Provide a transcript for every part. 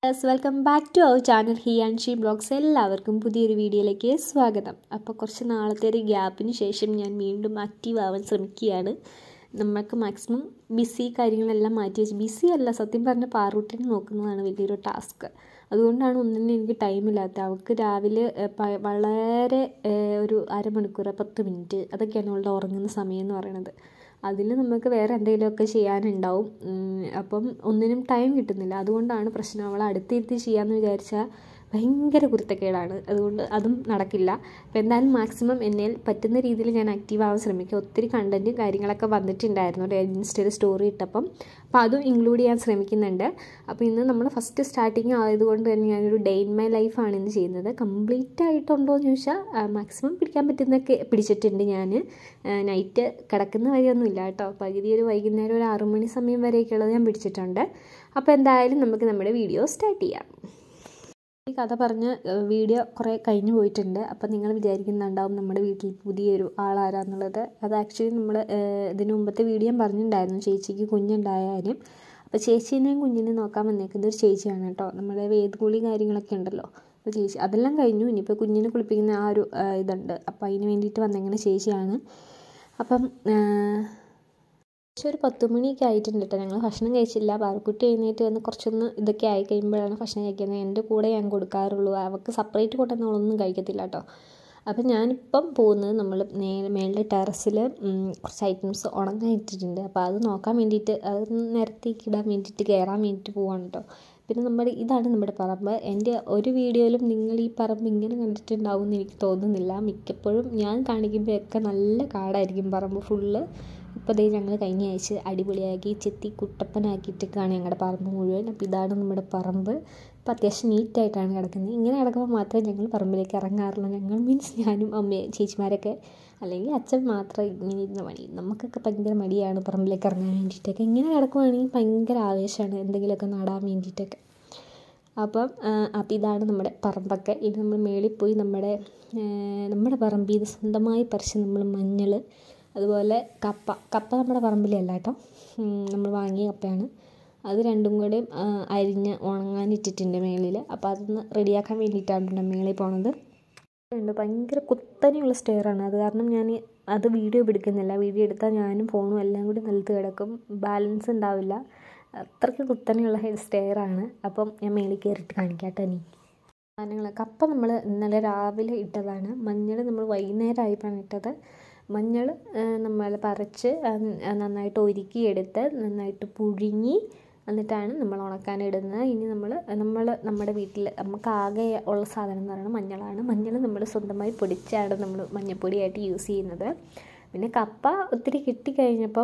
Yes welcome back to our channel he and she blogs എല്ലാവർക്കും പുതിയൊരു വീഡിയോയിലേക്ക് സ്വാഗതം അപ്പോൾ കുറച്ച് നാളത്തെ ഒരു ഗ്യാപ്പിന് ശേഷം ഞാൻ വീണ്ടും ആക്റ്റീവ് ആവാൻ ശ്രമിക്കുകയാണ് നമുക്ക് മാക്സിമം ബിസി കാര്യങ്ങളെല്ലാം മാറ്റി വെച്ച് ബിസി അല്ല സത്യം പറഞ്ഞ പാറൂട്ടിനെ നോക്കുന്നതാണ് വലിയൊരു ടാസ്ക് അതുകൊണ്ടാണ് ഒന്നിനും എനിക്ക് ടൈമില്ലാത്ത അവൾക്ക് രാവിലെ ഏഹ്, പ- വളരെ ഏഹ്, ഒരു അരമണിക്കൂർ പത്ത് മിനിറ്റ് അതൊക്കെയാണ് അവളുടെ ഉറങ്ങുന്ന സമയം എന്ന് പറയുന്നത് അതിൽ നമുക്ക് വേറെ എന്തെങ്കിലുമൊക്കെ ചെയ്യാനുണ്ടാവും ഉം, അപ്പം ഒന്നിനും ടൈം കിട്ടുന്നില്ല അതുകൊണ്ടാണ് പ്രശ്നം അവളെ അടുത്തിരുത്തി ചെയ്യാമെന്ന് വിചാരിച്ചാൽ ഭയങ്കര കുരുത്തക്കേടാണ് അതുകൊണ്ട് അതും നടക്കില്ല അപ്പോൾ എന്തായാലും മാക്സിമം എന്നെ പറ്റുന്ന രീതിയിൽ ഞാൻ ആക്റ്റീവ് ആവാൻ ശ്രമിക്കുക ഒത്തിരി കണ്ടൻറ്റ് കാര്യങ്ങളൊക്കെ വന്നിട്ടുണ്ടായിരുന്നു ഒരു ഇൻസ്റ്റയിൽ സ്റ്റോറി ഇട്ടപ്പം അപ്പോൾ അതും ഇൻക്ലൂഡ് ചെയ്യാൻ ശ്രമിക്കുന്നുണ്ട് അപ്പോൾ ഇന്ന് നമ്മൾ ഫസ്റ്റ് സ്റ്റാർട്ടിങ് ആയതുകൊണ്ട് തന്നെ ഞാനൊരു ഡേ ഇൻ മൈ ലൈഫാണ് ഇന്ന് ചെയ്യുന്നത് കംപ്ലീറ്റ് ആയിട്ടുണ്ടോ എന്ന് ചോദിച്ചാൽ മാക്സിമം പിടിക്കാൻ പറ്റുന്നൊക്കെ പിടിച്ചിട്ടുണ്ട് ഞാൻ നൈറ്റ് കിടക്കുന്ന വരെയൊന്നുമില്ല കേട്ടോ പകുതി ഒരു വൈകുന്നേരം ഒരു ആറു മണി സമയം വരെയൊക്കെയുള്ളത് ഞാൻ പിടിച്ചിട്ടുണ്ട് അപ്പോൾ എന്തായാലും നമുക്ക് നമ്മുടെ വീഡിയോ സ്റ്റാർട്ട് ചെയ്യാം ഈ കഥ പറഞ്ഞ് ഏഹ്, വീഡിയോ കുറേ കഴിഞ്ഞു പോയിട്ടുണ്ട് അപ്പം നിങ്ങൾ വിചാരിക്കുന്നുണ്ടാവും നമ്മുടെ വീട്ടിൽ പുതിയൊരു ആളാരാന്നുള്ളത് അത് ആക്ച്വലി നമ്മൾ ഇതിന് മുമ്പത്തെ വീഡിയോ ഞാൻ പറഞ്ഞിട്ടുണ്ടായിരുന്നു ചേച്ചിക്ക് കുഞ്ഞുണ്ടായ കാര്യം അപ്പോൾ ചേച്ചീനെയും കുഞ്ഞിനെയും നോക്കാൻ വന്നേക്കുന്നത് ഒരു ചേച്ചിയാണ് കേട്ടോ നമ്മുടെ വേദകുളി കാര്യങ്ങളൊക്കെ ഉണ്ടല്ലോ അപ്പോൾ ചേച്ചി അതെല്ലാം കഴിഞ്ഞു ഇനിയിപ്പോൾ കുഞ്ഞിനെ കുളിപ്പിക്കുന്ന ആ ഒരു ഏഹ്, ഇതുണ്ട് അപ്പോൾ അതിന് വേണ്ടിയിട്ട് വന്നെങ്ങനെ ചേച്ചിയാണ് അപ്പം ഏഹ്, പക്ഷെ ഒരു പത്ത് മണിയൊക്കെ ആയിട്ടുണ്ട് കേട്ടോ ഞങ്ങൾ ഭക്ഷണം കഴിച്ചില്ല പാറക്കുട്ടി എഴുന്നേറ്റ് വന്ന് കുറച്ചൊന്ന് ഇതൊക്കെ ആയി കഴിയുമ്പോഴാണ് ഭക്ഷണം കഴിക്കുന്നത് എൻ്റെ കൂടെ ഞാൻ കൊടുക്കാറുള്ളൂ അവൾക്ക് സെപ്പറേറ്റ് കൊണ്ടുവന്ന് അവളൊന്നും കഴിക്കത്തില്ല കേട്ടോ അപ്പം ഞാനിപ്പം പോകുന്നത് നമ്മൾ നേ മേളിലെ ടെറസിൽ കുറച്ച് ഐറ്റംസ് ഉണങ്ങാൻ ഇട്ടിട്ടുണ്ട് അപ്പോൾ അത് നോക്കാൻ വേണ്ടിയിട്ട് അത് നിരത്തേക്ക് ഇടാൻ വേണ്ടിയിട്ട് കയറാൻ വേണ്ടിയിട്ട് പോവാണ് കേട്ടോ പിന്നെ നമ്മുടെ ഇതാണ് നമ്മുടെ പറമ്പ് എൻ്റെ ഒരു വീഡിയോയിലും നിങ്ങൾ ഈ പറമ്പ് ഇങ്ങനെ കണ്ടിട്ടുണ്ടാവും എന്ന് എനിക്ക് തോന്നുന്നില്ല മിക്കപ്പോഴും ഞാൻ കാണിക്കുമ്പോഴൊക്കെ നല്ല കാടായിരിക്കും പറമ്പ് ഫുള്ള് ഇപ്പോൾ ദേ ഞങ്ങൾ കഴിഞ്ഞ ആഴ്ച അടിപൊളിയാക്കി ചെത്തി കുട്ടപ്പനാക്കിയിട്ടൊക്കെയാണ് ഞങ്ങളുടെ പറമ്പ് മുഴുവൻ അപ്പോൾ ഇതാണ് നമ്മുടെ പറമ്പ് ഇപ്പോൾ അത്യാവശ്യം നീറ്റായിട്ടാണ് കിടക്കുന്നത് ഇങ്ങനെ കിടക്കുമ്പോൾ മാത്രമേ ഞങ്ങൾ പറമ്പിലേക്ക് ഇറങ്ങാറുള്ളൂ ഞങ്ങൾ മീൻസ് ഞാനും അമ്മയും ചേച്ചിമാരൊക്കെ അല്ലെങ്കിൽ അച്ഛൻ മാത്രം ഇങ്ങനെ ഇരുന്ന പണി നമുക്കൊക്കെ ഭയങ്കര മടിയാണ് പറമ്പിലേക്ക് ഇറങ്ങാൻ വേണ്ടിയിട്ടൊക്കെ ഇങ്ങനെ കിടക്കുവാണെങ്കിൽ ഭയങ്കര ആവേശമാണ് എന്തെങ്കിലുമൊക്കെ നടാൻ വേണ്ടിയിട്ടൊക്കെ അപ്പം ആ, അപ്പം ഇതാണ് നമ്മുടെ പറമ്പൊക്കെ ഇത് നമ്മൾ മേളിൽ പോയി നമ്മുടെ ആ, നമ്മുടെ പറമ്പിൽ ഇത് സ്വന്തമായി പറിച്ച് നമ്മൾ മഞ്ഞൾ അതുപോലെ കപ്പ കപ്പ നമ്മുടെ പറമ്പിലല്ല കേട്ടോ നമ്മൾ വാങ്ങിയ കപ്പയാണ് അത് രണ്ടും കൂടി ആ, അരിഞ്ഞ് ഉണങ്ങാനിട്ടിട്ടുണ്ട് മേളിൽ അപ്പോൾ അതൊന്ന് റെഡിയാക്കാൻ വേണ്ടിയിട്ടാണ് കേട്ടോ മേളിൽ പോണത് ഉണ്ട് ഭയങ്കര കുത്തനെയുള്ള സ്റ്റെയറാണ് അത് കാരണം ഞാൻ അത് വീഡിയോ എടുക്കുന്നില്ല വീഡിയോ എടുത്താൽ ഞാനും ഫോണും എല്ലാം കൂടി നിലത്ത് കിടക്കും ബാലൻസ് ഉണ്ടാവില്ല അത്രയ്ക്ക് കുത്തനെയുള്ള സ്റ്റെയറാണ് അപ്പം ഞാൻ മേളിൽ കയറിയിട്ട് കാണിക്കാം കേട്ടോ ഇനി സാധനങ്ങൾ കപ്പ നമ്മൾ ഇന്നലെ രാവിലെ ഇട്ടതാണ് മഞ്ഞൾ നമ്മൾ വൈകുന്നേരമായപ്പോഴാണ് ഇട്ടത് മഞ്ഞൾ നമ്മൾ പറിച്ച് അത് നന്നായിട്ട് ഒരുക്കിയെടുത്ത് നന്നായിട്ട് പുഴുങ്ങി എന്നിട്ടാണ് നമ്മൾ ഉണക്കാനിടുന്നത് ഇനി നമ്മൾ നമ്മൾ നമ്മുടെ വീട്ടിൽ നമുക്ക് ആകെ ഉള്ള സാധനം എന്ന് പറയുന്നത് മഞ്ഞളാണ് മഞ്ഞൾ നമ്മൾ സ്വന്തമായി പൊടിച്ചാണ് നമ്മൾ മഞ്ഞൾപ്പൊടിയായിട്ട് യൂസ് ചെയ്യുന്നത് പിന്നെ കപ്പ ഒത്തിരി കിട്ടിക്കഴിഞ്ഞപ്പം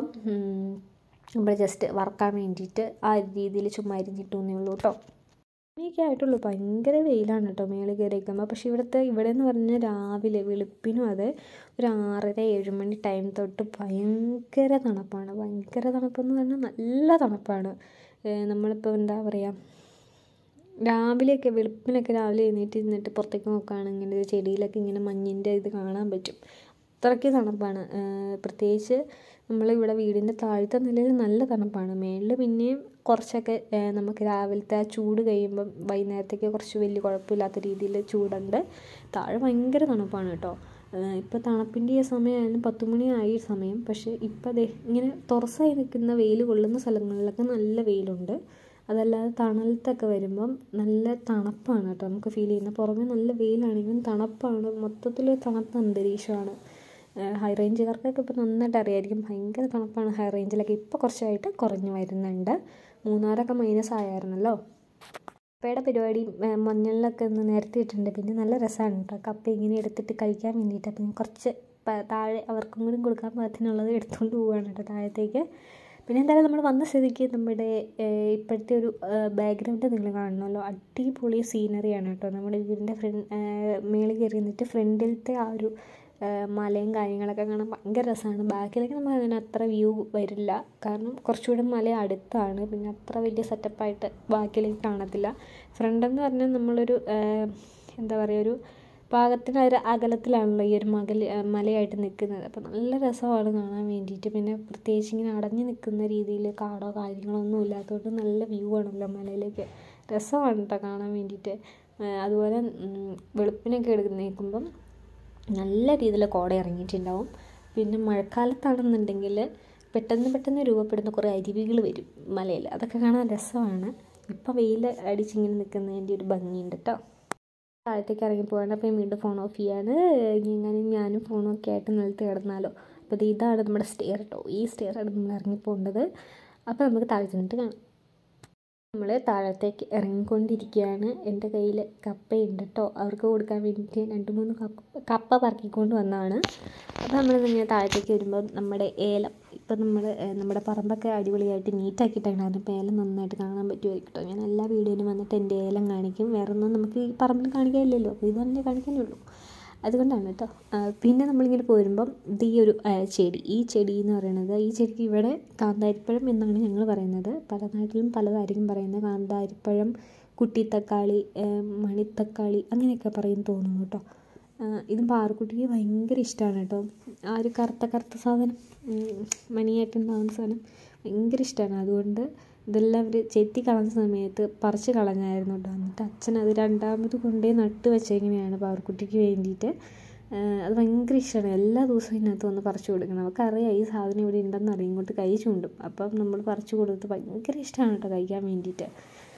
നമ്മൾ ജസ്റ്റ് വറക്കാൻ വേണ്ടിയിട്ട് ആ രീതിയിൽ ചുമ്മാ അരിഞ്ഞിട്ടേ ഉള്ളൂ കേട്ടോ ഇങ്ങനെയൊക്കെ ആയിട്ടുള്ളൂ ഭയങ്കര വെയിലാണ് കേട്ടോ മേളിൽ കയറിയിരിക്കുമ്പോൾ പക്ഷേ ഇവിടുത്തെ ഇവിടെ എന്ന് പറഞ്ഞാൽ രാവിലെ വെളുപ്പിനും അതെ ഒരു ആറര ഏഴ് മണി ടൈം തൊട്ട് ഭയങ്കര തണുപ്പാണ് ഭയങ്കര തണുപ്പെന്ന് പറഞ്ഞാൽ നല്ല തണുപ്പാണ് ഏഹ് നമ്മളിപ്പോൾ എന്താ പറയുക രാവിലെയൊക്കെ വെളുപ്പിനൊക്കെ രാവിലെ എഴുന്നേറ്റ് ഇരുന്നിട്ട് പുറത്തേക്ക് നോക്കുകയാണെങ്കിൽ ഇങ്ങനെ ഒരു ചെടിയിലൊക്കെ ഇങ്ങനെ മഞ്ഞിൻ്റെ ഇത് കാണാൻ പറ്റും അത്രയ്ക്ക് തണുപ്പാണ് ഏഹ് പ്രത്യേകിച്ച് നമ്മളിവിടെ വീടിൻ്റെ താഴത്തെ നിലയിൽ നല്ല തണുപ്പാണ് മേളിൽ പിന്നെയും കുറച്ചൊക്കെ ഏഹ് നമുക്ക് രാവിലത്തെ ആ ചൂട് കഴിയുമ്പം വൈകുന്നേരത്തേക്ക് കുറച്ച് വലിയ കുഴപ്പമില്ലാത്ത രീതിയിൽ ചൂടുണ്ട് താഴെ ഭയങ്കര തണുപ്പാണ് കേട്ടോ ഇപ്പോൾ തണുപ്പിൻ്റെ ഈ സമയമായാലും പത്ത് മണിയായി ഈ സമയം പക്ഷേ ഇപ്പോൾ ദേ ഇങ്ങനെ തുറസായി നിൽക്കുന്ന വെയിൽ കൊള്ളുന്ന സ്ഥലങ്ങളിലൊക്കെ നല്ല വെയിലുണ്ട് അതല്ലാതെ തണലത്തൊക്കെ വരുമ്പം നല്ല തണുപ്പാണ് കേട്ടോ നമുക്ക് ഫീൽ ചെയ്യുന്നത് പുറമെ നല്ല വെയിലാണെങ്കിലും തണുപ്പാണ് മൊത്തത്തിൽ തണുത്ത അന്തരീക്ഷമാണ് ഹൈ റേഞ്ചുകാർക്കൊക്കെ ഇപ്പോൾ നന്നായിട്ട് അറിയായിരിക്കും ഭയങ്കര തണുപ്പാണ് ഹൈ റേഞ്ചിലൊക്കെ ഇപ്പോൾ കുറച്ചായിട്ട് കുറഞ്ഞു വരുന്നുണ്ട് മൂന്നാറൊക്കെ മൈനസ് ആയായിരുന്നല്ലോ കപ്പയുടെ പരിപാടി ഏ, മഞ്ഞളിലൊക്കെ ഒന്ന് നിരത്തിയിട്ടുണ്ട് പിന്നെ നല്ല രസമാണ് കേട്ടോ കപ്പ ഇങ്ങനെ എടുത്തിട്ട് കഴിക്കാൻ വേണ്ടിയിട്ട് അപ്പം ഞാൻ കുറച്ച് പ- താഴെ അവർക്കും കൂടി കൊടുക്കാൻ പാകത്തിനുള്ളത് എടുത്തുകൊണ്ട് പോവുകയാണ് കേട്ടോ താഴത്തേക്ക് പിന്നെ എന്തായാലും നമ്മൾ വന്ന സ്ഥിതിക്ക് നമ്മുടെ ഏ, ഇപ്പോഴത്തെ ഒരു ബാക്ക്ഗ്രൗണ്ട് നിങ്ങൾ കാണണമല്ലോ അടിപൊളി സീനറിയാണ് കേട്ടോ നമ്മുടെ വീടിൻ്റെ ഫ്രണ്ട് മേളിൽ കയറി നിന്നിട്ട് ഫ്രണ്ടിലത്തെ ആ ഒരു ആ, മലയും കാര്യങ്ങളൊക്കെ കാണാൻ ഭയങ്കര രസമാണ് ബാക്കിലേക്ക് നമുക്ക് അങ്ങനെ അത്ര വ്യൂ വരില്ല കാരണം കുറച്ചുകൂടെ മല അടുത്താണ് പിന്നെ അത്ര വലിയ സെറ്റപ്പായിട്ട് ബാക്കിലേക്ക് കാണത്തില്ല ഫ്രണ്ട് എന്ന് പറഞ്ഞാൽ നമ്മളൊരു ആ, എന്താ പറയുക ഒരു പാകത്തിന് ഒരു അകലത്തിലാണല്ലോ ഈ ഒരു മകൽ മലയായിട്ട് നിൽക്കുന്നത് അപ്പോൾ നല്ല രസമാണ് കാണാൻ വേണ്ടിയിട്ട് പിന്നെ പ്രത്യേകിച്ച് ഇങ്ങനെ അടഞ്ഞു നിൽക്കുന്ന രീതിയിൽ കാടോ കാര്യങ്ങളോ ഒന്നും ഇല്ലാത്തതുകൊണ്ട് നല്ല വ്യൂ ആണല്ലോ മലയിലേക്ക് രസമാണ് കേട്ടോ കാണാൻ വേണ്ടിയിട്ട് അതുപോലെ വെളുപ്പിനൊക്കെ എടുക്കുന്നേക്കുമ്പം നല്ല രീതിയിൽ കോട ഇറങ്ങിയിട്ടുണ്ടാവും പിന്നെ മഴക്കാലത്താണെന്നുണ്ടെങ്കിൽ പെട്ടെന്ന് പെട്ടെന്ന് രൂപപ്പെടുന്ന കുറേ അരുവികൾ വരും മലയിൽ അതൊക്കെ കാണാൻ രസമാണ് ഇപ്പം വെയിൽ അടിച്ചിങ്ങനെ നിൽക്കുന്നതിൻ്റെ ഒരു ഭംഗിയുണ്ട് കേട്ടോ താഴത്തേക്ക് ഇറങ്ങി പോകാണ്ട് അപ്പം വീണ്ടും ഫോൺ ഓഫ് ചെയ്യാണ് ഇനി എങ്ങനെ ഞാനും ഫോണൊക്കെ ആയിട്ട് നിലത്ത് കിടന്നാലോ അപ്പോൾ ഇതാണ് നമ്മുടെ സ്റ്റെയർ കേട്ടോ ഈ സ്റ്റെയറാണ് നമ്മൾ ഇറങ്ങിപ്പോകേണ്ടത് അപ്പോൾ നമുക്ക് താഴെ ചെന്നിട്ട് കാണാം നമ്മൾ താഴത്തേക്ക് ഇറങ്ങിക്കൊണ്ടിരിക്കുകയാണ് എൻ്റെ കയ്യിൽ കപ്പയുണ്ട് കേട്ടോ അവർക്ക് കൊടുക്കാൻ വേണ്ടിയിട്ട് രണ്ട് മൂന്ന് കപ്പ കപ്പ പറക്കിക്കൊണ്ട് വന്നതാണ് അപ്പോൾ നമ്മൾ ഇങ്ങനെ താഴത്തേക്ക് വരുമ്പോൾ നമ്മുടെ ഏലം ഇപ്പം നമ്മൾ നമ്മുടെ പറമ്പൊക്കെ അടിപൊളിയായിട്ട് നീറ്റാക്കിയിട്ടാണ് അപ്പോൾ ഏലം നന്നായിട്ട് കാണാൻ പറ്റുമായിരിക്കും കേട്ടോ ഞാൻ എല്ലാ വീഡിയോയിലും വന്നിട്ട് എൻ്റെ ഏലം കാണിക്കും വേറെ ഒന്നും നമുക്ക് ഈ പറമ്പിൽ കാണിക്കാനില്ലല്ലോ അപ്പോൾ ഇത് തന്നെ കാണിക്കാനുള്ളൂ അതുകൊണ്ടാണ് കേട്ടോ പിന്നെ നമ്മളിങ്ങനെ പോരുമ്പം ഇത് ഈ ഒരു ചെടി ഈ ചെടി എന്ന് പറയുന്നത് ഈ ചെടിക്ക് ഇവിടെ കാന്താരിപ്പഴം എന്നാണ് ഞങ്ങൾ പറയുന്നത് പല നാട്ടിലും പലതായിരിക്കും പറയുന്നത് കാന്താരിപ്പഴം കുട്ടിത്തക്കാളി മണിത്തക്കാളി അങ്ങനെയൊക്കെ പറയും തോന്നുന്നു കേട്ടോ ഇതും പാറക്കുട്ടിക്ക് ഭയങ്കര ഇഷ്ടമാണ് കേട്ടോ ആ ഒരു കറുത്ത കറുത്ത സാധനം മണിയായിട്ടുണ്ടാകുന്ന സാധനം ഭയങ്കര ഇഷ്ടമാണ് അതുകൊണ്ട് ഇതെല്ലാം അവർ ചെത്തി കളഞ്ഞ സമയത്ത് പറിച്ച് കളഞ്ഞായിരുന്നു കേട്ടോ എന്നിട്ട് അച്ഛൻ അത് രണ്ടാമത് കൊണ്ടുപോയി നട്ട് വെച്ചെങ്ങനെയാണ് പാവർക്കുട്ടിക്ക് വേണ്ടിയിട്ട് അത് ഭയങ്കര ഇഷ്ടമാണ് എല്ലാ ദിവസവും ഇതിനകത്ത് വന്ന് പറിച്ചു കൊടുക്കണം നമുക്കറിയാം ഈ സാധനം ഇവിടെ ഉണ്ടെന്ന് അറിയും ഇങ്ങോട്ട് കൈ ചൂണ്ടും അപ്പം നമ്മൾ പറിച്ചു കൊടുത്ത് ഭയങ്കര ഇഷ്ടമാണ് കേട്ടോ കഴിക്കാൻ വേണ്ടിയിട്ട്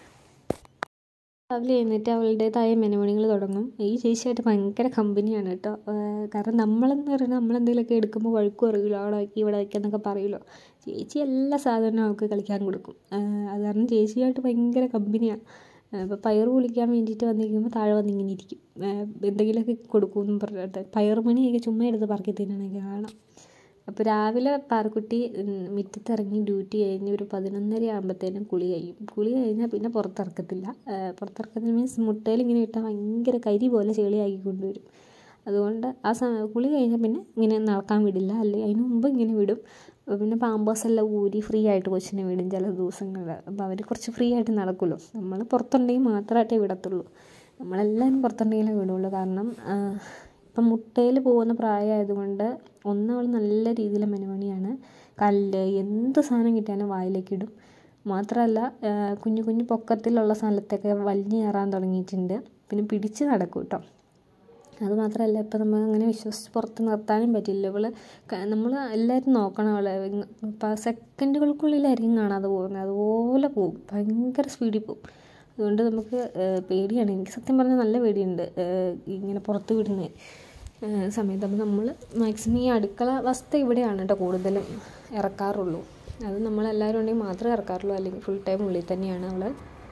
രാവിലെ എഴുന്നേറ്റ് അവളുടേതായ മെനമണികൾ തുടങ്ങും ഈ ചേച്ചിയായിട്ട് ഭയങ്കര കമ്പനിയാണ് കേട്ടോ കാരണം നമ്മളെന്ന് പറയുന്നത് നമ്മളെന്തെങ്കിലുമൊക്കെ എടുക്കുമ്പോൾ വഴുക്കും അറിയില്ല അവിടെ വയ്ക്കുക ഇവിടെ വയ്ക്കുക എന്നൊക്കെ പറയുമല്ലോ ചേച്ചി എല്ലാ സാധനവും അവൾക്ക് കളിക്കാൻ കൊടുക്കും അത് കാരണം ചേച്ചിയായിട്ട് ഭയങ്കര കമ്പനിയാണ് ഇപ്പോൾ പയർ കുളിക്കാൻ വേണ്ടിയിട്ട് വന്നിരിക്കുമ്പോൾ താഴെ വന്നിങ്ങനെ ഇരിക്കും എന്തെങ്കിലുമൊക്കെ കൊടുക്കുമെന്നും പറഞ്ഞിട്ട് പയറുമണിയൊക്കെ ചുമ്മാ എടുത്ത് പറക്കി തിന്നണൊക്കെ കാണാം അപ്പോൾ രാവിലെ പാറക്കുട്ടി മുറ്റത്തിറങ്ങി ഡ്യൂട്ടി കഴിഞ്ഞ് ഒരു പതിനൊന്നര ആകുമ്പോഴത്തേനും കുളി കഴിയും കുളി കഴിഞ്ഞാൽ പിന്നെ പുറത്തിറക്കത്തില്ല പുറത്തിറക്കത്തില്ല മീൻസ് മുട്ടയിൽ ഇങ്ങനെ ഇട്ടാൽ ഭയങ്കര കരി പോലെ ചെളിയാക്കി കൊണ്ടുവരും അതുകൊണ്ട് ആ സമയം കുളി കഴിഞ്ഞാൽ പിന്നെ ഇങ്ങനെ നടക്കാൻ വിടില്ല അല്ലെങ്കിൽ അതിന് മുമ്പ് ഇങ്ങനെ വിടും പിന്നെ പാമ്പേഴ്സ് എല്ലാം ഊരി ഫ്രീ ആയിട്ട് കൊച്ചിനെ വിടും ചില ദിവസങ്ങളിൽ അപ്പോൾ അവർ കുറച്ച് ഫ്രീ ആയിട്ട് നടക്കുമല്ലോ നമ്മൾ പുറത്തുണ്ടെങ്കിൽ മാത്രമായിട്ടേ വിടത്തുള്ളൂ നമ്മളെല്ലാവരും പുറത്തുണ്ടെങ്കിലേ വിടുള്ളൂ കാരണം ഇപ്പം മുട്ടയിൽ പോകുന്ന പ്രായമായതുകൊണ്ട് ഒന്നവൾ നല്ല രീതിയിൽ മെനുമണിയാണ് കല്ല് എന്ത് സാധനം കിട്ടിയാലും വായിലേക്ക് ഇടും മാത്രമല്ല കുഞ്ഞു കുഞ്ഞു പൊക്കത്തിലുള്ള സ്ഥലത്തൊക്കെ വലിഞ്ഞു കയറാൻ തുടങ്ങിയിട്ടുണ്ട് പിന്നെ പിടിച്ച് നടക്കും കേട്ടോ അത് മാത്രമല്ല ഇപ്പം നമ്മൾ അങ്ങനെ വിശ്വസിച്ച് പുറത്ത് നിർത്താനും പറ്റില്ല ഇവൾ നമ്മൾ എല്ലാവരും നോക്കണം അവളെ ഇപ്പം സെക്കൻഡുകൾക്കുള്ളിലായിരിക്കും കാണാതെ പോകുന്നത് അതുപോലെ പോകും ഭയങ്കര സ്പീഡിൽ പോകും അതുകൊണ്ട് നമുക്ക് പേടിയാണ് എനിക്ക് സത്യം പറഞ്ഞാൽ നല്ല പേടിയുണ്ട് ഇങ്ങനെ പുറത്ത് വിടുന്ന സമയത്ത് അപ്പോൾ നമ്മൾ മാക്സിമം ഈ അടുക്കള വസ്തു ഇവിടെയാണ് കേട്ടോ കൂടുതലും ഇറക്കാറുള്ളൂ അത് നമ്മളെല്ലാവരും ഉണ്ടെങ്കിൽ മാത്രമേ ഇറക്കാറുള്ളൂ അല്ലെങ്കിൽ ഫുൾ ടൈം ഉള്ളിൽ തന്നെയാണ് അവൾ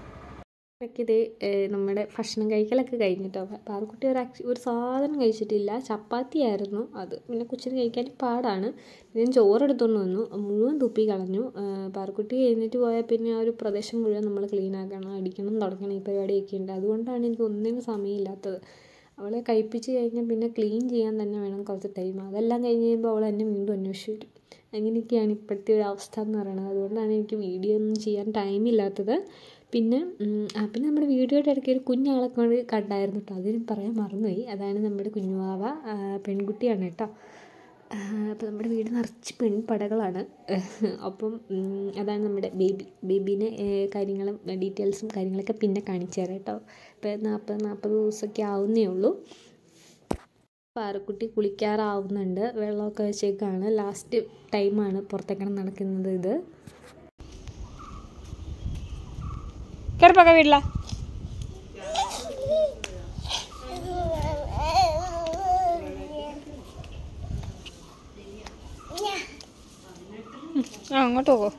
ഇത് നമ്മുടെ ഭക്ഷണം കഴിക്കലൊക്കെ കഴിഞ്ഞിട്ടോ പാറക്കുട്ടി ഒരു ഒരു സാധനം കഴിച്ചിട്ടില്ല ചപ്പാത്തി ആയിരുന്നു അത് പിന്നെ കൊച്ചിന് കഴിക്കാൻ പാടാണ് പിന്നെ ചോറ് എടുത്തുകൊണ്ട് വന്നു മുഴുവൻ തുപ്പി കളഞ്ഞു പാറക്കുട്ടി കഴിഞ്ഞിട്ട് പോയാൽ പിന്നെ ആ ഒരു പ്രദേശം മുഴുവൻ നമ്മൾ ക്ലീൻ ആക്കണം അടിക്കണം തുടങ്ങണം ഈ പരിപാടിയൊക്കെ ഉണ്ട് അതുകൊണ്ടാണ് എനിക്ക് ഒന്നിനും സമയമില്ലാത്തത് അവളെ കഴിപ്പിച്ച് കഴിഞ്ഞാൽ പിന്നെ ക്ലീൻ ചെയ്യാൻ തന്നെ വേണം കുറച്ച് ടൈം അതെല്ലാം കഴിഞ്ഞ് കഴിയുമ്പോൾ അവൾ എന്നെ വീണ്ടും അന്വേഷിച്ച് വരും അങ്ങനെയൊക്കെയാണ് ഇപ്പോഴത്തെ ഒരു അവസ്ഥ എന്ന് പറയുന്നത് അതുകൊണ്ടാണ് എനിക്ക് വീഡിയോ ഒന്നും ചെയ്യാൻ ടൈമില്ലാത്തത് പിന്നെ പിന്നെ നമ്മുടെ വീഡിയോയുടെ ഇടയ്ക്ക് ഒരു കുഞ്ഞാളെ കൊണ്ട് കണ്ടായിരുന്നു കേട്ടോ അതിനും പറയാൻ മറന്നുപോയി അതാണ് നമ്മുടെ കുഞ്ഞുവാവ പെൺകുട്ടിയാണ് കേട്ടോ അപ്പോൾ നമ്മുടെ വീട് നിറച്ച് പെൺപടകളാണ് അപ്പം അതാണ് നമ്മുടെ ബേബി ബേബീനെ കാര്യങ്ങളും ഡീറ്റെയിൽസും കാര്യങ്ങളൊക്കെ പിന്നെ കാണിച്ചു തരാം കേട്ടോ ഇപ്പോൾ നാൽപ്പത് നാൽപ്പത് ദിവസമൊക്കെ ആവുന്നേ ഉള്ളൂ പാറക്കുട്ടി കുളിക്കാറാവുന്നുണ്ട് വെള്ളമൊക്കെ വെച്ചേക്കാണ് ലാസ്റ്റ് ടൈമാണ് പുറത്തേക്കാണ് നടക്കുന്നത് ഇത് കയറിപ്പോക്ക വീട്ടില ആ അങ്ങോട്ട് പോകോ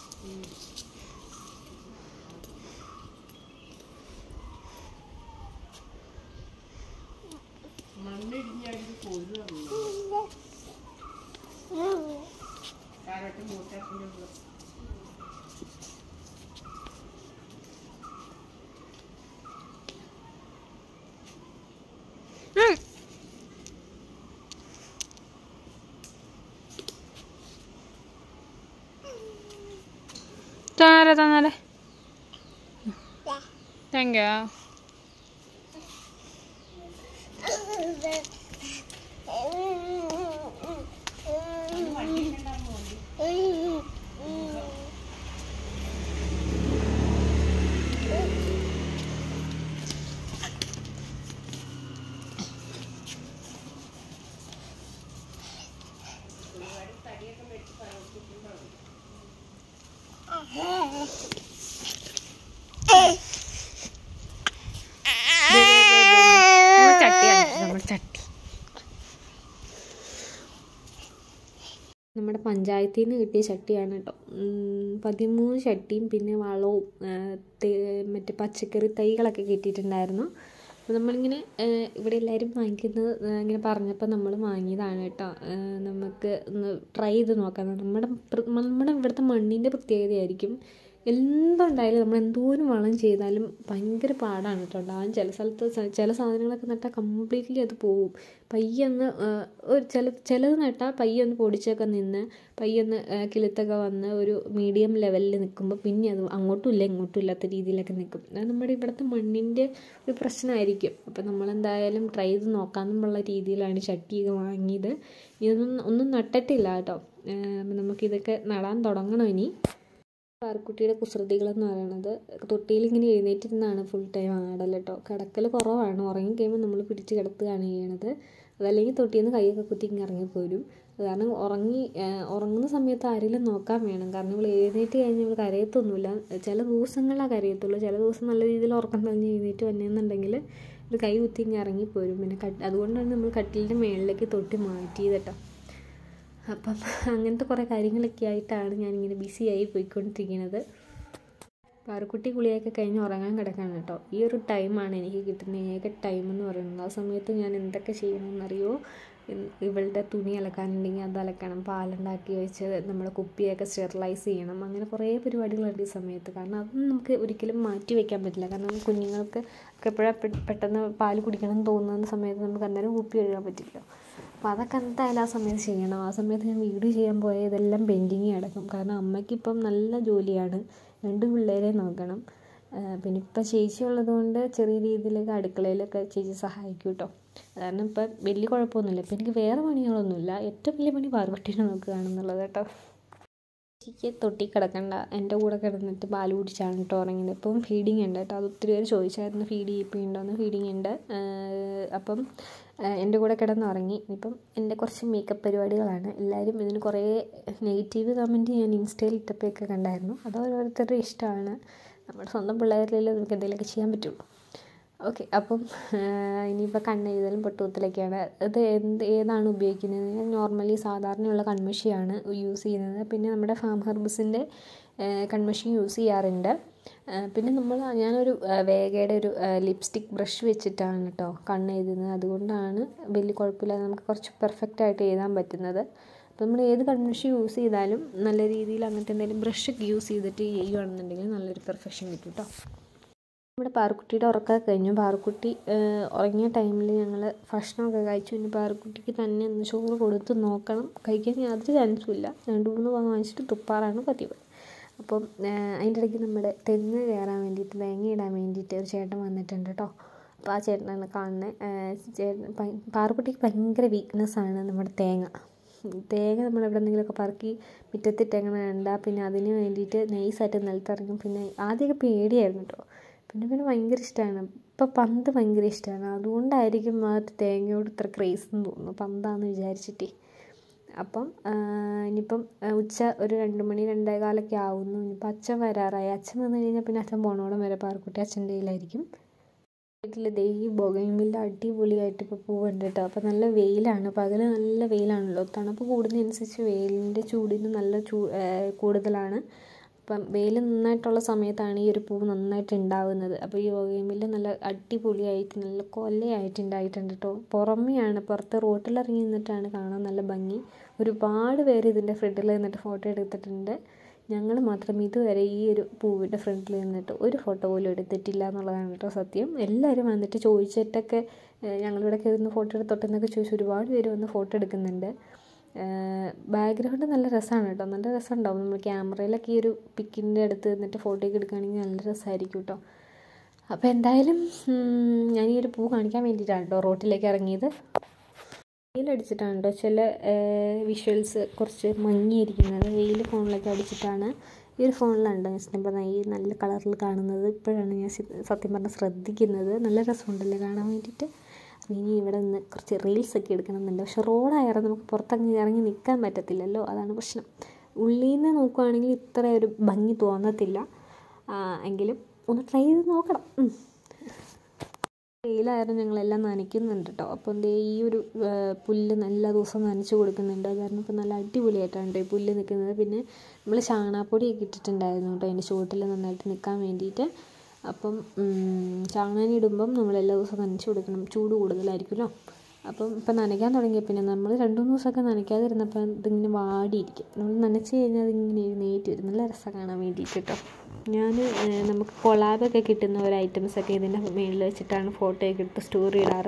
തന്നാലേ തന്നാലേ താങ്ക് യു നമ്മുടെ പഞ്ചായത്തിൽ നിന്ന് കിട്ടിയ ചട്ടിയാണ് കേട്ടോ ഉം, പതിമൂന്ന് ചട്ടിയും പിന്നെ വളവും ആ, തേ- മറ്റേ പച്ചക്കറി തൈകളൊക്കെ കിട്ടിയിട്ടുണ്ടായിരുന്നു അപ്പോൾ നമ്മളിങ്ങനെ ആ, ഇവിടെ എല്ലാവരും വാങ്ങിക്കുന്നത് ആ, ഇങ്ങനെ പറഞ്ഞപ്പോൾ നമ്മൾ വാങ്ങിയതാണ് കേട്ടോ ആ, നമുക്ക് ഒന്ന് ട്രൈ ചെയ്ത് നോക്കാം നമ്മുടെ പ്ര- നമ്മുടെ ഇവിടുത്തെ മണ്ണിൻ്റെ പ്രത്യേകതയായിരിക്കും എന്തുണ്ടായാലും നമ്മൾ എന്തോരം വളം ചെയ്താലും ഭയങ്കര പാടാണ് കേട്ടോ ഉണ്ടാകാൻ ചില സ്ഥലത്ത് സ- ചില സാധനങ്ങളൊക്കെ നട്ടാൽ കംപ്ലീറ്റ്ലി അത് പോവും പയ്യൊന്ന് ആ, ഒരു ചില ചിലത് നട്ടാൽ പയ്യൊന്ന് പൊടിച്ചൊക്കെ നിന്ന് പയ്യൊന്ന് ആ, കിളുത്തൊക്കെ വന്ന് ഒരു മീഡിയം ലെവലിൽ നിൽക്കുമ്പോൾ പിന്നെ അത് അങ്ങോട്ടും ഇല്ല ഇങ്ങോട്ടും ഇല്ലാത്ത രീതിയിലൊക്കെ നിൽക്കും അത് നമ്മുടെ ഇവിടുത്തെ മണ്ണിൻ്റെ ഒരു പ്രശ്നമായിരിക്കും അപ്പോൾ നമ്മളെന്തായാലും ട്രൈ ചെയ്ത് നോക്കാമെന്നുള്ള രീതിയിലാണ് ചട്ടിയൊക്കെ വാങ്ങിയത് ഇതൊന്നും ഒന്നും നട്ടിട്ടില്ല കേട്ടോ ആ, അപ്പോൾ നമുക്കിതൊക്കെ നടാൻ തുടങ്ങണം ഇനി പാർക്കുട്ടിയുടെ കുസൃതികളെന്ന് പറയുന്നത് തൊട്ടിയിൽ ഇങ്ങനെ എഴുന്നേറ്റിരുന്നാണ് ഫുൾ ടൈം ആടൽ കേട്ടോ കിടക്കൽ കുറവാണ് ഉറങ്ങി കഴിയുമ്പോൾ നമ്മൾ പിടിച്ച് കിടത്തുകയാണ് ചെയ്യണത് അതല്ലെങ്കിൽ തൊട്ടിയിൽ നിന്ന് കൈയൊക്കെ കുത്തി ഇങ്ങനെ ഇറങ്ങിപ്പോരും അത് കാരണം ഉറങ്ങി ആ, ഉറങ്ങുന്ന സമയത്ത് ആരെങ്കിലും നോക്കാൻ വേണം കാരണം ഇവൾ എഴുന്നേറ്റ് കഴിഞ്ഞാൽ ഇവൾ കരയത്തൊന്നുമില്ല ചില ദിവസങ്ങളിലാണ് കരയത്തുള്ളൂ ചില ദിവസം നല്ല രീതിയിൽ ഉറക്കം കഴിഞ്ഞ് എഴുന്നേറ്റ് വന്നെന്നുണ്ടെങ്കിൽ ഒരു കൈ കുത്തി ഇങ്ങനെ ഇറങ്ങിപ്പോരും പിന്നെ കട്ട് അതുകൊണ്ടാണ് നമ്മൾ കട്ടിലിൻ്റെ മേളിലേക്ക് തൊട്ടി മാറ്റിയത് കേട്ടോ അപ്പം അങ്ങനത്തെ കുറേ കാര്യങ്ങളൊക്കെ ആയിട്ടാണ് ഞാനിങ്ങനെ ബിസിയായി പോയിക്കൊണ്ടിരിക്കുന്നത് പാറക്കുട്ടി കുളിയൊക്കെ കഴിഞ്ഞ് ഉറങ്ങാൻ കിടക്കാണ് കേട്ടോ ഈ ഒരു ടൈമാണ് എനിക്ക് കിട്ടുന്ന ഏക ടൈം എന്ന് പറയുന്നത് ആ സമയത്ത് ഞാൻ എന്തൊക്കെ ചെയ്യണമെന്നറിയോ ഇൻ- ഇവളുടെ തുണി അലക്കാനുണ്ടെങ്കിൽ അത് അലക്കണം പാലുണ്ടാക്കി വെച്ച് നമ്മുടെ കുപ്പിയൊക്കെ സ്റ്റെറിലൈസ് ചെയ്യണം അങ്ങനെ കുറേ പരിപാടികളുണ്ട് ഈ സമയത്ത് കാരണം അതൊന്നും നമുക്ക് ഒരിക്കലും മാറ്റി വെക്കാൻ പറ്റില്ല കാരണം കുഞ്ഞുങ്ങൾക്ക് ഒക്കെ എപ്പോഴാണ് പെട്ടെന്ന് പാല് കുടിക്കണം എന്ന് തോന്നുന്ന സമയത്ത് നമുക്ക് അന്നേരം കുപ്പി കഴുകാൻ പറ്റില്ല അപ്പോൾ അതൊക്കെ എന്തായാലും ആ സമയത്ത് ചെയ്യണം ആ സമയത്ത് ഞാൻ വീഡിയോ ചെയ്യാൻ പോയ ഇതെല്ലാം പെൻഡിങ് കിടക്കും കാരണം അമ്മയ്ക്കിപ്പം നല്ല ജോലിയാണ് രണ്ട് പിള്ളേരെ നോക്കണം ആ, പിന്നെ ഇപ്പം ചേച്ചി ഉള്ളതുകൊണ്ട് ചെറിയ രീതിയിലൊക്കെ അടുക്കളയിലൊക്കെ ചേച്ചി സഹായിക്കും കേട്ടോ കാരണം ഇപ്പം വലിയ കുഴപ്പമൊന്നുമില്ല ഇപ്പം എനിക്ക് വേറെ പണികളൊന്നുമില്ല ഏറ്റവും വലിയ പണി പാർവട്ടീനെ നോക്കുകയാണെന്നുള്ളത് കേട്ടോ ചേച്ചിക്ക് തൊട്ടി കിടക്കണ്ട എൻ്റെ കൂടെ കിടന്നിട്ട് പാല് കുടിച്ചാണ് കേട്ടോ ഉറങ്ങിയത് ഇപ്പം ഫീഡിങ് ഉണ്ട് കേട്ടോ അത് ഒത്തിരി പേര് ചോദിച്ചായിരുന്നു ഫീഡ് ചെയ്യിപ്പിക്കുന്നുണ്ടോയെന്ന് ഫീഡിങ് ഉണ്ട് ആഹ് അപ്പം ആഹ് എൻ്റെ കൂടെ കിടന്ന് ഉറങ്ങി ഇപ്പം എൻ്റെ കുറച്ച് മേക്കപ്പ് പരിപാടികളാണ് എല്ലാവരും ഇതിന് കുറേ നെഗറ്റീവ് കമൻറ്റ് ഞാൻ ഇൻസ്റ്റയിൽ ഇട്ടപ്പോഴൊക്കെ കണ്ടായിരുന്നു അത് ഓരോരുത്തരുടെ ഇഷ്ടമാണ് നമ്മുടെ സ്വന്തം പിള്ളേരിലല്ലേ നമുക്ക് എന്തെങ്കിലുമൊക്കെ ചെയ്യാൻ പറ്റുള്ളൂ ഓക്കെ അപ്പം ഇനിയിപ്പോൾ കണ്ണെഴുതലും പൊട്ടുകുത്തലൊക്കെയാണ് അത് എന്ത് ഏതാണ് ഉപയോഗിക്കുന്നത് ഞാൻ നോർമലി സാധാരണയുള്ള കൺമഷിയാണ് യൂസ് ചെയ്യുന്നത് പിന്നെ നമ്മുടെ ഫാം ഹെർബസിൻ്റെ കൺമഷി യൂസ് ചെയ്യാറുണ്ട് ആ, പിന്നെ നമ്മൾ ഞാനൊരു ആ, വേഗയുടെ ഒരു ലിപ്സ്റ്റിക് ബ്രഷ് വെച്ചിട്ടാണ് കേട്ടോ കണ്ണെഴുതുന്നത് അതുകൊണ്ടാണ് വലിയ കുഴപ്പമില്ലാതെ നമുക്ക് കുറച്ച് പെർഫെക്റ്റ് ആയിട്ട് എഴുതാൻ പറ്റുന്നത് അപ്പോൾ നമ്മൾ ഏത് കൺമഷി യൂസ് ചെയ്താലും നല്ല രീതിയിൽ അങ്ങനത്തെ എന്തെങ്കിലും ബ്രഷൊക്കെ യൂസ് ചെയ്തിട്ട് ചെയ്യുകയാണെന്നുണ്ടെങ്കിൽ നല്ലൊരു പെർഫെക്ഷൻ കിട്ടും കേട്ടോ നമ്മുടെ പാറുക്കുട്ടിയുടെ ഉറക്കമൊക്കെ കഴിഞ്ഞു പാറുക്കുട്ടി ഏഹ്, ഉറങ്ങിയ ടൈമിൽ ഞങ്ങൾ ഭക്ഷണമൊക്കെ കഴിച്ചു പിന്നെ പാറുക്കുട്ടിക്ക് തന്നെ ഒന്ന് ചോറ് കൊടുത്ത് നോക്കണം കഴിക്കാൻ യാതൊരു ചാൻസും ഇല്ല രണ്ട് മൂന്ന് ഭാഗം വാങ്ങിച്ചിട്ട് തുപ്പാറാണ് പതിവ് അപ്പം ഏഹ്, അതിൻ്റെ ഇടയ്ക്ക് നമ്മുടെ തെങ്ങ് കയറാൻ വേണ്ടിയിട്ട് തേങ്ങ ഇടാൻ വേണ്ടിയിട്ട് ഒരു ചേട്ടൻ വന്നിട്ടുണ്ട് കേട്ടോ അപ്പോൾ ആ ചേട്ടനാണ് കാണുന്നത് ചേട്ടൻ ഭയ- പാറുക്കുട്ടിക്ക് ഭയങ്കര വീക്ക്നെസ്സാണ് നമ്മുടെ തേങ്ങ തേങ്ങ നമ്മൾ എവിടെ നിന്നെങ്കിലുമൊക്കെ പറക്കി മുറ്റത്തിട്ടേക്കണ കണ്ടാൽ പിന്നെ അതിന് വേണ്ടിയിട്ട് നൈസായിട്ട് നിലത്തിറങ്ങും പിന്നെ ആദ്യമൊക്കെ പേടിയായിരുന്നു കേട്ടോ പിന്നെ പിന്നെ ഭയങ്കര ഇഷ്ടമാണ് ഇപ്പം പന്ത് ഭയങ്കര ഇഷ്ടമാണ് അതുകൊണ്ടായിരിക്കും ആ തേങ്ങയോട് ഇത്ര ക്രേസ് എന്ന് തോന്നുന്നു പന്താന്ന് വിചാരിച്ചിട്ടേ അപ്പം ആ, ഇനിയിപ്പം ആ, ഉച്ച ഒരു രണ്ട് മണി രണ്ടേ കാലൊക്കെ ആവുന്നു ഇനിയിപ്പോൾ അച്ഛൻ വരാറായി അച്ഛൻ വന്നു കഴിഞ്ഞാൽ പിന്നെ അച്ഛൻ പോണോടം വരെ പാർക്കുട്ടി അച്ഛൻ്റെ കയ്യിലായിരിക്കും വീട്ടിൽ ദേ ഈ ബൊഗൈൻവില്ല അടിപൊളിയായിട്ട് ഇപ്പോൾ പൂവുണ്ട് കേട്ടോ അപ്പോൾ നല്ല വെയിലാണ് പകൽ നല്ല വെയിലാണല്ലോ തണുപ്പ് കൂടുന്നതനുസരിച്ച് വെയിലിൻ്റെ ചൂടിന് നല്ല ചൂ ഏഹ് കൂടുതലാണ് അപ്പം വെയിൽ നന്നായിട്ടുള്ള സമയത്താണ് ഈ ഒരു പൂവ് നന്നായിട്ട് ഉണ്ടാവുന്നത് അപ്പോൾ ഈ ബൊഗൈൻവില്ല നല്ല അടിപൊളിയായിട്ട് നല്ല കൊല്ലയായിട്ട് ഉണ്ടായിട്ടുണ്ട് കേട്ടോ പുറമെയാണ് പുറത്ത് റോട്ടിലിറങ്ങി നിന്നിട്ടാണ് കാണാൻ നല്ല ഭംഗി ഒരുപാട് പേര് ഇതിൻ്റെ ഫ്രണ്ടിൽ നിന്നിട്ട് ഫോട്ടോ എടുത്തിട്ടുണ്ട് ഞങ്ങൾ മാത്രം ഇതുവരെ ഈ ഒരു പൂവിൻ്റെ ഫ്രണ്ടിൽ നിന്നിട്ട് ഒരു ഫോട്ടോ പോലും എടുത്തിട്ടില്ല എന്നുള്ളതാണ് കേട്ടോ സത്യം എല്ലാവരും വന്നിട്ട് ചോദിച്ചിട്ടൊക്കെ ഏഹ് ഞങ്ങളിവിടെ കയറുന്ന ഫോട്ടോ എടുത്തോട്ടെന്നൊക്കെ ചോദിച്ച് ഒരുപാട് പേര് വന്ന് ഫോട്ടോ എടുക്കുന്നുണ്ട് ബാക്ക്ഗ്രൗണ്ട് നല്ല രസമാണ് കേട്ടോ നല്ല രസമുണ്ടാവും നമ്മൾ ക്യാമറയിലൊക്കെ ഈ ഒരു പിക്കിൻ്റെ അടുത്ത് നിന്നിട്ട് ഫോട്ടോയൊക്കെ എടുക്കുകയാണെങ്കിൽ നല്ല രസമായിരിക്കും കേട്ടോ അപ്പോൾ എന്തായാലും ഉം, ഞാൻ ഈ ഒരു പൂ കാണിക്കാൻ വേണ്ടിയിട്ടാണ് കേട്ടോ റോട്ടിലേക്ക് ഇറങ്ങിയത് വെയിലടിച്ചിട്ടാണ് കേട്ടോ ചില വിഷ്വൽസ് കുറച്ച് മങ്ങിയിരിക്കുന്നത് വെയിൽ ഫോണിലൊക്കെ അടിച്ചിട്ടാണ് ഈ ഒരു ഫോണിലാണ് ഞാൻ സത്യം പറഞ്ഞാൽ ഈ നല്ല കളറിൽ കാണുന്നത് ഇപ്പോഴാണ് ഞാൻ സി- സത്യം പറഞ്ഞാൽ ശ്രദ്ധിക്കുന്നത് നല്ല രസമുണ്ടല്ലേ കാണാൻ വേണ്ടിയിട്ട് അപ്പോൾ ഇനി ഇവിടെ നിന്ന് കുറച്ച് റീൽസ് ഒക്കെ എടുക്കണമെന്നുണ്ട് പക്ഷെ റോഡായാലും നമുക്ക് പുറത്തങ്ങ് ഇറങ്ങി നിൽക്കാൻ പറ്റത്തില്ലല്ലോ അതാണ് പ്രശ്നം ഉള്ളിൽ നിന്ന് നോക്കുവാണെങ്കിൽ ഇത്ര ഒരു ഭംഗി തോന്നത്തില്ല ആ, എങ്കിലും ഒന്ന് ട്രൈ ചെയ്ത് നോക്കണം ഉം. വെയിലായിരുന്നു ഞങ്ങളെല്ലാം നനയ്ക്കുന്നുണ്ട് കേട്ടോ അപ്പോൾ എന്തേ ഈ ഒരു ആ, പുല്ല് നല്ല ദിവസം നനച്ച് കൊടുക്കുന്നുണ്ട് അത് കാരണം ഇപ്പോൾ നല്ല അടിപൊളിയായിട്ടാണ് കേട്ടോ ഈ പുല്ല് നിൽക്കുന്നത് പിന്നെ നമ്മൾ ചാണാപ്പൊടിയൊക്കെ ഇട്ടിട്ടുണ്ടായിരുന്നു കേട്ടോ അതിൻ്റെ ചുവട്ടിൽ നന്നായിട്ട് നിൽക്കാൻ വേണ്ടിയിട്ട് അപ്പം ഉം, ചാണകം ഇടുമ്പം നമ്മൾ എല്ലാ ദിവസവും നനച്ച് കൊടുക്കണം ചൂട് കൂടുതലായിരിക്കുമല്ലോ അപ്പം ഇപ്പം നനയ്ക്കാൻ തുടങ്ങിയ പിന്നെ നമ്മൾ രണ്ട് മൂന്ന് ദിവസമൊക്കെ നനയ്ക്കാതിരുന്നപ്പോൾ ഇതിങ്ങനെ വാടിയിരിക്കും നമ്മൾ നനച്ച് കഴിഞ്ഞാൽ അതിങ്ങനെ എഴുന്നേറ്റ് വരും നല്ല രസം കാണാൻ വേണ്ടിയിട്ട് കേട്ടോ ഞാൻ നമുക്ക് കൊളാബൊക്കെ കിട്ടുന്ന ഒരു ഐറ്റംസൊക്കെ ഇതിൻ്റെ മുകളിൽ വെച്ചിട്ടാണ് ഫോട്ടോയൊക്കെ എടുത്ത് സ്റ്റോറി ഇടാറ്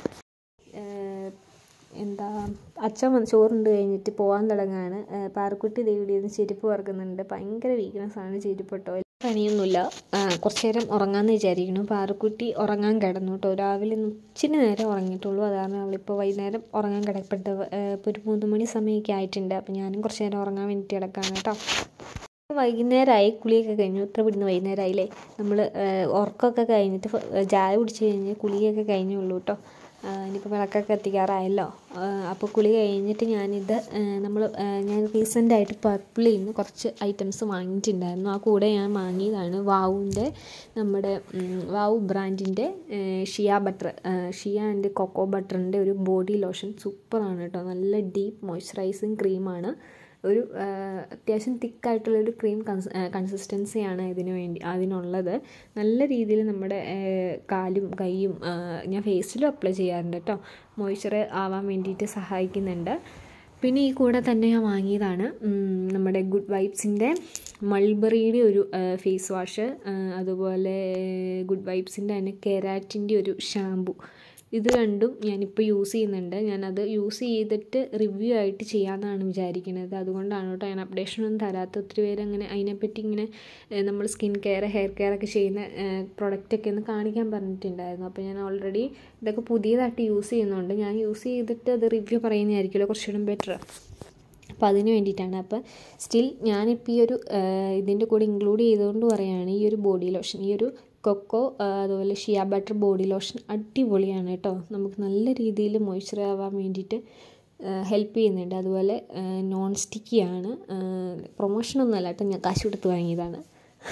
ഏഹ് എന്താ അച്ഛൻ വന്ന് ചോറുണ്ട് കഴിഞ്ഞിട്ട് പോകാൻ തുടങ്ങാണ് ഏഹ് പാറക്കുട്ടി ദേവിയുടെ നിന്ന് ചെരുപ്പ് പറക്കുന്നുണ്ട് ഭയങ്കര വീക്ക്നെസ് ആണ് ചെരുപ്പ് കേട്ടോ പണിയൊന്നുമില്ല ആ, കുറച്ച് നേരം ഉറങ്ങാമെന്ന് വിചാരിക്കണം പാറക്കുട്ടി ഉറങ്ങാൻ കിടന്നു കേട്ടോ രാവിലെ ഒന്ന് ഇച്ചിരി നേരം ഉറങ്ങിയിട്ടുള്ളൂ അത് കാരണം അവളിപ്പോൾ വൈകുന്നേരം ഉറങ്ങാൻ കിടപ്പെട്ട ഇപ്പോൾ ഒരു മൂന്ന് മണി സമയമൊക്കെ ആയിട്ടുണ്ട് അപ്പോൾ ഞാനും കുറച്ച് നേരം ഉറങ്ങാൻ വേണ്ടിയിട്ട് കിടക്കാണ് കേട്ടോ വൈകുന്നേരമായി കുളിയൊക്കെ കഴിഞ്ഞു ഇത്ര പിടിന്ന് വൈകുന്നേരമായില്ലേ നമ്മൾ ഉറക്കമൊക്കെ കഴിഞ്ഞിട്ട് ഫ- ചായ കുടിച്ച് കഴിഞ്ഞ് കുളിയൊക്കെ കഴിഞ്ഞുള്ളൂ കേട്ടോ ഇനിയിപ്പോൾ വിളക്കൊക്കെ കത്തിക്കാറായല്ലോ അപ്പോൾ കുളി കഴിഞ്ഞിട്ട് ഞാനിത് നമ്മൾ ഞാൻ റീസെൻ്റായിട്ട് പർപ്പിളിൽ നിന്ന് കുറച്ച് ഐറ്റംസ് വാങ്ങിയിട്ടുണ്ടായിരുന്നു ആ കൂടെ ഞാൻ വാങ്ങിയതാണ് വാവുവിൻ്റെ നമ്മുടെ ഉം, വാവു ബ്രാൻഡിൻ്റെ shea butter shea and cocoa ബട്ടറിൻ്റെ ഒരു ബോഡി ലോഷൻ സൂപ്പറാണ് കേട്ടോ നല്ല ഡീപ്പ് മോയ്സ്ചറൈസിങ് ക്രീമാണ് ഒരു ആ, അത്യാവശ്യം തിക്കായിട്ടുള്ളൊരു ക്രീം കൺസ് കൺസിസ്റ്റൻസിയാണ് ഇതിന് വേണ്ടി അതിനുള്ളത് നല്ല രീതിയിൽ നമ്മുടെ ആ, കാലും കൈയും ആ, ഞാൻ ഫേസിലും അപ്ലൈ ചെയ്യാറുണ്ട് കേട്ടോ മോയ്സ്ചർ ആവാൻ വേണ്ടിയിട്ട് സഹായിക്കുന്നുണ്ട് പിന്നെ ഈ കൂടെ തന്നെ ഞാൻ വാങ്ങിയതാണ് ഉം, നമ്മുടെ ഗുഡ് വൈബ്സിൻ്റെ മൾബറിയുടെ ഒരു ഫേസ് വാഷ് അതുപോലെ ഗുഡ് വൈബ്സിൻ്റെ തന്നെ കെരാറ്റിൻ്റെ ഒരു ഷാമ്പു ഇത് രണ്ടും ഞാനിപ്പോൾ യൂസ് ചെയ്യുന്നുണ്ട് ഞാനത് യൂസ് ചെയ്തിട്ട് റിവ്യൂ ആയിട്ട് ചെയ്യാമെന്നാണ് വിചാരിക്കുന്നത് അതുകൊണ്ടാണ് കേട്ടോ ഞാൻ അപ്ഡേഷൻ ഒന്നും തരാത്ത ഒത്തിരി പേര് അങ്ങനെ അതിനെപ്പറ്റി ഇങ്ങനെ ഏഹ്, നമ്മൾ സ്കിൻ കെയർ ഹെയർ കെയർ ഒക്കെ ചെയ്യുന്ന പ്രൊഡക്റ്റൊക്കെ ഒന്ന് കാണിക്കാൻ പറഞ്ഞിട്ടുണ്ടായിരുന്നു അപ്പോൾ ഞാൻ ഓൾറെഡി ഇതൊക്കെ പുതിയതായിട്ട് യൂസ് ചെയ്യുന്നുണ്ട് ഞാൻ യൂസ് ചെയ്തിട്ട് അത് റിവ്യൂ പറയുന്നതായിരിക്കുമല്ലോ കുറച്ചുകൂടെ ബെറ്റർ അപ്പോൾ അതിന് വേണ്ടിയിട്ടാണ് അപ്പോൾ സ്റ്റിൽ ഞാനിപ്പോൾ ഈ ഒരു ആഹ്, ഇതിൻ്റെ കൂടെ ഇൻക്ലൂഡ് ചെയ്തുകൊണ്ട് പറയുകയാണ് ഈ ഒരു ബോഡി ലോഷൻ ഈ ഒരു കൊക്കോ ആഹ്, അതുപോലെ ഷിയ ബട്ടർ ബോഡി ലോഷൻ അടിപൊളിയാണ് കേട്ടോ നമുക്ക് നല്ല രീതിയിൽ മോയ്സ്ചർ ആവാൻ വേണ്ടിയിട്ട് ഹെൽപ്പ് ചെയ്യുന്നുണ്ട് അതുപോലെ നോൺ സ്റ്റിക്കിയാണ് പ്രൊമോഷനൊന്നും അല്ല കേട്ടോ ഞാൻ കാശ് കൊടുത്ത് വാങ്ങിയതാണ്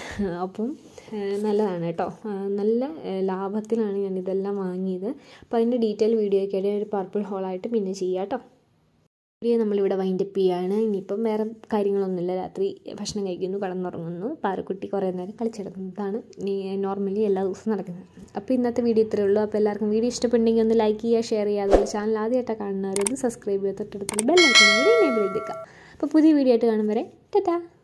അപ്പം ആഹ്, നല്ലതാണ് കേട്ടോ ആഹ്, നല്ല ആഹ്, ലാഭത്തിലാണ് ഞാൻ ഇതെല്ലാം വാങ്ങിയത് അപ്പോൾ അതിൻ്റെ ഡീറ്റെയിൽ വീഡിയോ ഒക്കെ ആയിട്ട് ഒരു പർപ്പിൾ ഹോളായിട്ട് പിന്നെ ചെയ്യാം കേട്ടോ വീഡിയോ നമ്മളിവിടെ വൈൻഡപ്പ് ചെയ്യാണ് ഇനിയിപ്പം വേറെ കാര്യങ്ങളൊന്നുമില്ല രാത്രി ഭക്ഷണം കഴിക്കുന്നു കടന്നുറങ്ങുന്നു പാറക്കുട്ടി കുറേ നേരം കളിച്ചെടുക്കുന്നതാണ് നോർമലി എല്ലാ ദിവസവും നടക്കുന്നത് അപ്പോൾ ഇന്നത്തെ വീഡിയോ ഇത്രയേ ഉള്ളൂ അപ്പോൾ എല്ലാവർക്കും വീഡിയോ ഇഷ്ടപ്പെട്ടെങ്കിൽ ഒന്ന് ലൈക്ക് ചെയ്യുക ഷെയർ ചെയ്യുക അതുപോലെ ചാനൽ ആദ്യമായിട്ടാണ് കാണുന്നവരൊന്ന് സബ്സ്ക്രൈബ് ചെയ്യുക തൊട്ടടുത്തുള്ള ബെല്ലൈക്കൻ കൂടി എനേബിൾ ചെയ്തേക്കുക അപ്പോൾ പുതിയ വീഡിയോ ആയിട്ട് കാണും വരെ ടാറ്റാ